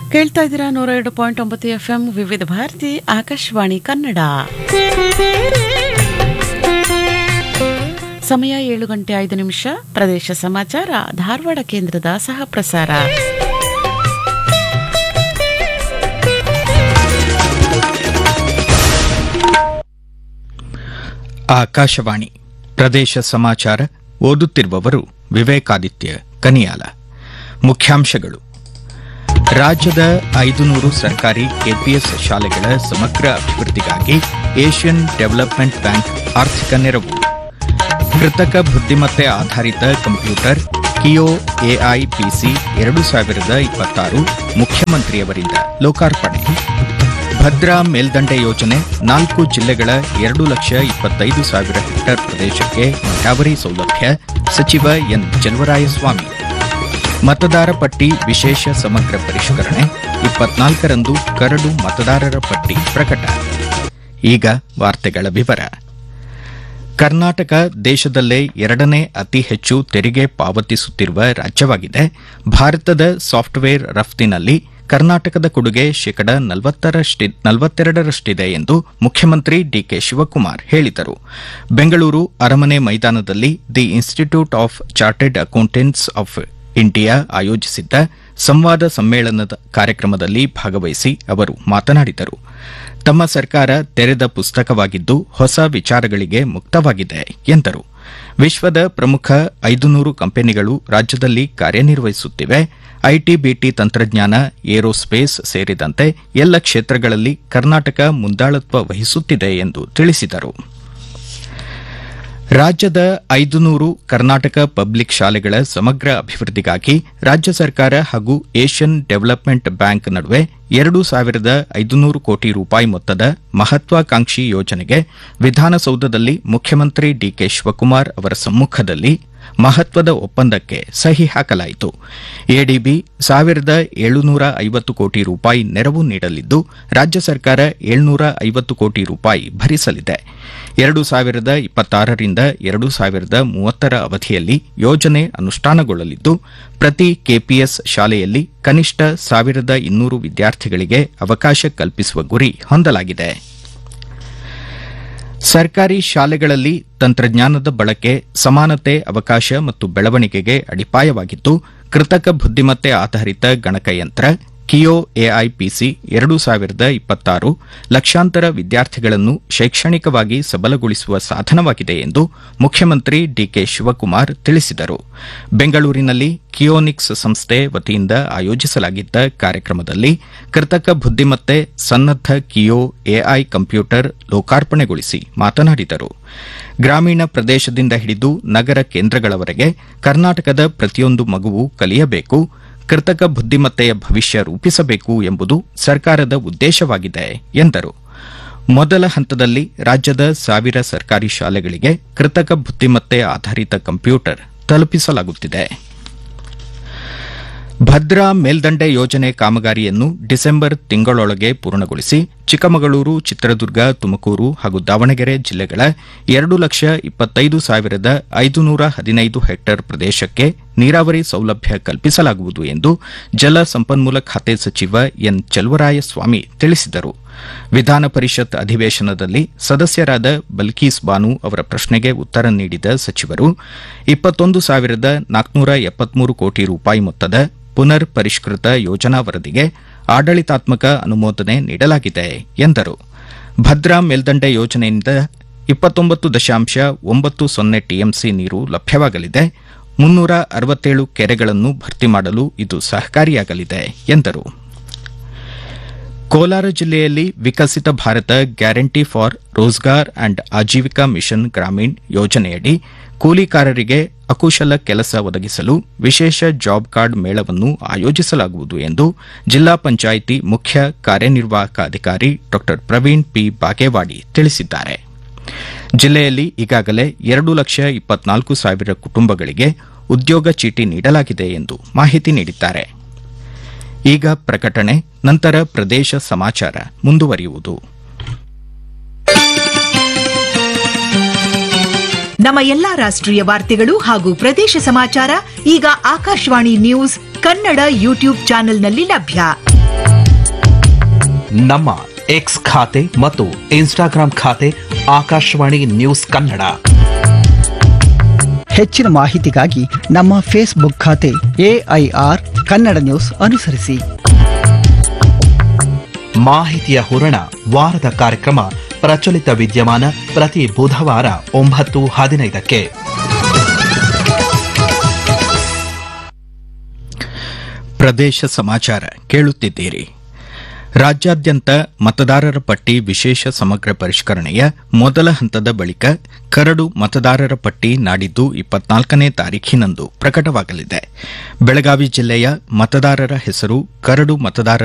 ಕೇಳ್ತಾ ಇದ್ದೀರಾ ನೂರ ಎರಡು ಪಾಯಿಂಟ್ ಒಂಬತ್ತು ಎಫ್ ಎಂ ವಿವಿಧ ಭಾರತಿ ಆಕಾಶವಾಣಿ ಕನ್ನಡ ಸಮಯ ಏಳು ಗಂಟೆ ಐದು ನಿಮಿಷ ಪ್ರದೇಶ ಸಮಾಚಾರ ಧಾರವಾಡ ಕೇಂದ್ರದ ಸಹ ಪ್ರಸಾರ ಆಕಾಶವಾಣಿ ಪ್ರದೇಶ ಸಮಾಚಾರ ಓದುತ್ತಿರುವವರು ವಿವೇಕಾದಿತ್ಯ ಕನಿಯಾಲ ಮುಖ್ಯಾಂಶಗಳು ರಾಜ್ಯದ ಐದು ನೂರು ಸರ್ಕಾರಿ ಕೆಪಿಎಸ್ ಶಾಲೆಗಳ ಸಮಗ್ರ ಅಭಿವೃದ್ಧಿಗಾಗಿ ಏಷ್ಯನ್ ಡೆವಲಪ್ಮೆಂಟ್ ಬ್ಯಾಂಕ್ ಆರ್ಥಿಕ ನೆರವು ಕೃತಕ ಬುದ್ಧಿಮತ್ತೆ ಆಧಾರಿತ ಕಂಪ್ಯೂಟರ್ ಕಿಯೋ ಎಐ ಪಿಸಿ ಎರಡು ಸಾವಿರದ ಇಪ್ಪತ್ತಾರು ಮುಖ್ಯಮಂತ್ರಿಯವರಿಂದ ಲೋಕಾರ್ಪಣೆ ಭದ್ರಾ ಮೇಲ್ದಂಡೆ ಯೋಜನೆ ನಾಲ್ಕು ಜಿಲ್ಲೆಗಳ ಎರಡು ಲಕ್ಷ ಇಪ್ಪತ್ತೈದು ಸಾವಿರ ಹೆಕ್ಟೇರ್ ಪ್ರದೇಶಕ್ಕೆ ನೀರಾವರಿ ಸೌಲಭ್ಯ ಸಚಿವ ಎನ್ ಚೆಲುವರಾಯಸ್ವಾಮಿ ಮತದಾರ ಪಟ್ಟಿ ವಿಶೇಷ ಸಮಗ್ರ ಪರಿಷ್ಕರಣೆ ಇಪ್ಪತ್ನಾಲ್ಕರಂದು ಕರಡು ಮತದಾರರ ಪಟ್ಟಿ ಪ್ರಕಟ ಈಗ ವಾರ್ತೆಗಳ ವಿವರ ಕರ್ನಾಟಕ ದೇಶದಲ್ಲೇ ಎರಡನೇ ಅತಿ ಹೆಚ್ಚು ತೆರಿಗೆ ಪಾವತಿಸುತ್ತಿರುವ ರಾಜ್ಯವಾಗಿದೆ ಭಾರತದ ಸಾಫ್ಟ್ವೇರ್ ರಫ್ತಿನಲ್ಲಿ ಕರ್ನಾಟಕದ ಕೊಡುಗೆ ಶೇಕಡ ನಲವತ್ತೆರಡರಷ್ಟಿದೆ ಎಂದು ಮುಖ್ಯಮಂತ್ರಿ ಡಿಕೆ ಶಿವಕುಮಾರ್ ಹೇಳಿದರು ಬೆಂಗಳೂರು ಅರಮನೆ ಮೈದಾನದಲ್ಲಿ the institute of chartered accountants of India ಆಯೋಜಿಸಿದ್ದ ಸಂವಾದ ಸಮ್ಮೇಳನದ ಕಾರ್ಯಕ್ರಮದಲ್ಲಿ ಭಾಗವಹಿಸಿ ಅವರು ಮಾತನಾಡಿದರು ತಮ್ಮ ಸರ್ಕಾರ ತೆರೆದ ಪುಸ್ತಕವಾಗಿದ್ದು ಹೊಸ ವಿಚಾರಗಳಿಗೆ ಮುಕ್ತವಾಗಿದೆ ಎಂದರು ವಿಶ್ವದ ಪ್ರಮುಖ ಐದುನೂರು ಕಂಪನಿಗಳು ರಾಜ್ಯದಲ್ಲಿ ಕಾರ್ಯನಿರ್ವಹಿಸುತ್ತಿವೆ ಐಟಿ ಬಿಟಿ ತಂತ್ರಜ್ಞಾನ ಏರೋಸ್ಪೇಸ್ ಸೇರಿದಂತೆ ಎಲ್ಲ ಕ್ಷೇತ್ರಗಳಲ್ಲಿ ಕರ್ನಾಟಕ ಮುಂದಾಳತ್ವ ವಹಿಸುತ್ತಿದೆ ಎಂದು ತಿಳಿಸಿದರು ರಾಜ್ಯದ ಐದು ನೂರು ಕರ್ನಾಟಕ ಪಬ್ಲಿಕ್ ಶಾಲೆಗಳ ಸಮಗ್ರ ಅಭಿವೃದ್ಧಿಗಾಗಿ ರಾಜ್ಯ ಸರ್ಕಾರ ಹಾಗೂ ಏಷ್ಯನ್ ಡೆವಲಪ್ಮೆಂಟ್ ಬ್ಯಾಂಕ್ ನಡುವೆ ಎರಡು ಸಾವಿರದ ಐದುನೂರು ಕೋಟಿ ರೂಪಾಯಿ ಮೊತ್ತದ ಮಹತ್ವಾಕಾಂಕ್ಷಿ ಯೋಜನೆಗೆ ವಿಧಾನಸೌಧದಲ್ಲಿ ಮುಖ್ಯಮಂತ್ರಿ ಡಿಕೆ ಶಿವಕುಮಾರ್ ಅವರ ಸಮ್ಮುಖದಲ್ಲಿ ಮಹತ್ವದ ಒಪ್ಪಂದಕ್ಕೆ ಸಹಿ ಹಾಕಲಾಯಿತು ಎಡಿಬಿ ಸಾವಿರದ ಏಳುನೂರ ಐವತ್ತು ಕೋಟಿ ರೂಪಾಯಿ ನೆರವು ನೀಡಲಿದ್ದು ರಾಜ್ಯ ಸರ್ಕಾರ ಏಳ್ನೂರ ಐವತ್ತು ಕೋಟಿ ರೂಪಾಯಿ ಭರಿಸಲಿದೆ ಎರಡು ಸಾವಿರದ ಇಪ್ಪತ್ತಾರರಿಂದ ಎರಡು ಸಾವಿರದ ಮೂವತ್ತರ ಅವಧಿಯಲ್ಲಿ ಯೋಜನೆ ಅನುಷ್ಠಾನಗೊಳ್ಳಲಿದ್ದು ಪ್ರತಿ ಕೆಪಿಎಸ್ ಶಾಲೆಯಲ್ಲಿ ಕನಿಷ್ಠ ಸಾವಿರದ ಇನ್ನೂರು ವಿದ್ಯಾರ್ಥಿಗಳಿಗೆ ಅವಕಾಶ ಕಲ್ಪಿಸುವ ಗುರಿ ಹೊಂದಲಾಗಿದೆ ಸರ್ಕಾರಿ ಶಾಲೆಗಳಲ್ಲಿ ತಂತ್ರಜ್ಞಾನದ ಬಳಕೆ ಸಮಾನತೆ ಅವಕಾಶ ಮತ್ತು ಬೆಳವಣಿಗೆಗೆ ಅಡಿಪಾಯವಾಗಿದ್ದು ಕೃತಕ ಬುದ್ದಿಮತ್ತೆ ಆಧಾರಿತ ಗಣಕಯಂತ್ರ ಕಿಯೋ ಎಐಪಿಸಿ ಎರಡು ಸಾವಿರದ ಇಪ್ಪತ್ತಾರು ಲಕ್ಷಾಂತರ ವಿದ್ಯಾರ್ಥಿಗಳನ್ನು ಶೈಕ್ಷಣಿಕವಾಗಿ ಸಬಲಗೊಳಿಸುವ ಸಾಧನವಾಗಿದೆ ಎಂದು ಮುಖ್ಯಮಂತ್ರಿ ಡಿಕೆ ಶಿವಕುಮಾರ್ ತಿಳಿಸಿದರು ಬೆಂಗಳೂರಿನಲ್ಲಿ ಕಿಯೋನಿಕ್ಸ್ ಸಂಸ್ಥೆ ವತಿಯಿಂದ ಆಯೋಜಿಸಲಾಗಿದ್ದ ಕಾರ್ಯಕ್ರಮದಲ್ಲಿ ಕೃತಕ ಬುದ್ದಿಮತ್ತೆ ಸನ್ನದ್ದ ಕಿಯೋ ಎಐ ಕಂಪ್ಯೂಟರ್ ಲೋಕಾರ್ಪಣೆಗೊಳಿಸಿ ಮಾತನಾಡಿದರು ಗ್ರಾಮೀಣ ಪ್ರದೇಶದಿಂದ ಹಿಡಿದು ನಗರ ಕೇಂದ್ರಗಳವರೆಗೆ ಕರ್ನಾಟಕದ ಪ್ರತಿಯೊಂದು ಮಗುವು ಕಲಿಯಬೇಕು ಕೃತಕ ಬುದ್ದಿಮತ್ತೆಯ ಭವಿಷ್ಯ ರೂಪಿಸಬೇಕು ಎಂಬುದು ಸರ್ಕಾರದ ಉದ್ದೇಶವಾಗಿದೆ ಎಂದರು ಮೊದಲ ಹಂತದಲ್ಲಿ ರಾಜ್ಯದ ಸಾವಿರ ಸರ್ಕಾರಿ ಶಾಲೆಗಳಿಗೆ ಕೃತಕ ಬುದ್ದಿಮತ್ತೆ ಆಧಾರಿತ ಕಂಪ್ಯೂಟರ್ ತಲುಪಿಸಲಾಗುತ್ತಿದೆ ಭದ್ರಾ ಮೇಲ್ದಂಡೆ ಯೋಜನೆ ಕಾಮಗಾರಿಯನ್ನು ಡಿಸೆಂಬರ್ ತಿಂಗಳೊಳಗೆ ಪೂರ್ಣಗೊಳಿಸಿ ಚಿಕ್ಕಮಗಳೂರು ಚಿತ್ರದುರ್ಗ ತುಮಕೂರು ಹಾಗೂ ದಾವಣಗೆರೆ ಜಿಲ್ಲೆಗಳ ಎರಡು ಲಕ್ಷ ಇಪ್ಪತ್ತೈದು ಸಾವಿರದ ಐದುನೂರ ಹದಿನೈದು ಹೆಕ್ಟೇರ್ ಪ್ರದೇಶಕ್ಕೆ ನೀರಾವರಿ ಸೌಲಭ್ಯ ಕಲ್ಪಿಸಲಾಗುವುದು ಎಂದು ಜಲ ಸಂಪನ್ಮೂಲ ಖಾತೆ ಸಚಿವ ಎನ್ ಚೆಲುವರಾಯಸ್ವಾಮಿ ತಿಳಿಸಿದರು ವಿಧಾನ ಪರಿಷತ್ ಅಧಿವೇಶನದಲ್ಲಿ ಸದಸ್ಯರಾದ ಬಲ್ಕೀಸ್ ಬಾನು ಅವರ ಪ್ರಶ್ನೆಗೆ ಉತ್ತರ ನೀಡಿದ ಸಚಿವರು ಇಪ್ಪತ್ತೊಂದು ಸಾವಿರದ ನಾಲ್ಕುನೂರ ಎಪ್ಪತ್ಮೂರು ಕೋಟಿ ರೂಪಾಯಿ ಮೊತ್ತದ ಪುನರ್ ಪರಿಷ್ಕೃತ ಯೋಜನಾ ವರದಿಗೆ ಆಡಳಿತಾತ್ಮಕ ಅನುಮೋದನೆ ನೀಡಲಾಗಿದೆ ಎಂದರು ಭದ್ರಾ ಮೇಲ್ದಂಡೆ ಯೋಜನೆಯಿಂದ ಇಪ್ಪತ್ತೊಂಬತ್ತು ದಶಾಂಶ ಒಂಬತ್ತು ಸೊನ್ನೆ ಟಿಎಂಸಿ ನೀರು ಲಭ್ಯವಾಗಲಿದೆ ಮುನ್ನೂರ ಅರವತ್ತೇಳು ಕೆರೆಗಳನ್ನು ಭರ್ತಿ ಮಾಡಲು ಇದು ಸಹಕಾರಿಯಾಗಲಿದೆ ಎಂದರು ಕೋಲಾರ ಜಿಲ್ಲೆಯಲ್ಲಿ Viksit Bharat guarantee for Rozgar and Ajeevika mission Gramin ಯೋಜನೆಯಡಿ ಕೂಲಿಕಾರರಿಗೆ ಅಕುಶಲ ಕೆಲಸ ಒದಗಿಸಲು ವಿಶೇಷ ಜಾಬ್ ಕಾರ್ಡ್ ಮೇಳವನ್ನು ಆಯೋಜಿಸಲಾಗುವುದು ಎಂದು ಜಿಲ್ಲಾ ಪಂಚಾಯಿತಿ ಮುಖ್ಯ ಕಾರ್ಯನಿರ್ವಾಹಕ ಅಧಿಕಾರಿ ಡಾ ಪ್ರವೀಣ್ ಪಿ ಬಾಗೇವಾಡಿ ತಿಳಿಸಿದ್ದಾರೆ ಜಿಲ್ಲೆಯಲ್ಲಿ ಈಗಾಗಲೇ ಎರಡು ಲಕ್ಷ ಇಪ್ಪತ್ನಾಲ್ಕು ಸಾವಿರ ಕುಟುಂಬಗಳಿಗೆ ಉದ್ಯೋಗ ಚೀಟಿ ನೀಡಲಾಗಿದೆ ಎಂದು ಮಾಹಿತಿ ನೀಡಿದ್ದಾರೆ ಈಗ ಪ್ರಕಟಣೆ ನಂತರ ಪ್ರದೇಶ ಸಮಾಚಾರ ಮುಂದುವರಿಯುವುದು ನಮ್ಮ ಎಲ್ಲಾ ರಾಷ್ಟ್ರೀಯ ವಾರ್ತೆಗಳು ಹಾಗೂ ಪ್ರದೇಶ ಸಮಾಚಾರ ಈಗ ಆಕಾಶವಾಣಿ ನ್ಯೂಸ್ ಕನ್ನಡ ಯೂಟ್ಯೂಬ್ ಚಾನೆಲ್ನಲ್ಲಿ ಲಭ್ಯ ನಮ್ಮ ಎಕ್ಸ್ ಖಾತೆ ಮತ್ತು ಇನ್ಸ್ಟಾಗ್ರಾಂ ಖಾತೆ ಆಕಾಶವಾಣಿ ನ್ಯೂಸ್ ಕನ್ನಡ ಹೆಚ್ಚಿನ ಮಾಹಿತಿಗಾಗಿ ನಮ್ಮ ಫೇಸ್ಬುಕ್ ಖಾತೆ ಎಐಆರ್ ಕನ್ನಡ ನ್ಯೂಸ್ ಅನುಸರಿಸಿ ಮಾಹಿತಿಯ ಹೂರಣ ವಾರದ ಕಾರ್ಯಕ್ರಮ ಪ್ರಚಲಿತ ವಿದ್ಯಮಾನ ಪ್ರತಿ ಬುಧವಾರ ಒಂಬತ್ತು ಹದಿನೈದಕ್ಕೆ ಪ್ರದೇಶ ಸಮಾಚಾರ ಕೇಳುತ್ತಿದ್ದೀರಿ ರಾಜ್ಯಾದ್ಯಂತ ಮತದಾರರ ಪಟ್ಟಿ ವಿಶೇಷ ಸಮಗ್ರ ಪರಿಷ್ಕರಣೆಯ ಮೊದಲ ಹಂತದ ಬಳಿಕ ಕರಡು ಮತದಾರರ ಪಟ್ಟಿ ನಾಡಿದ್ದು ಇಪ್ಪತ್ನಾಲ್ಕನೇ ತಾರೀಖಿನಂದು ಪ್ರಕಟವಾಗಲಿದೆ ಬೆಳಗಾವಿ ಜಿಲ್ಲೆಯ ಮತದಾರರ ಹೆಸರು ಕರಡು ಮತದಾರರ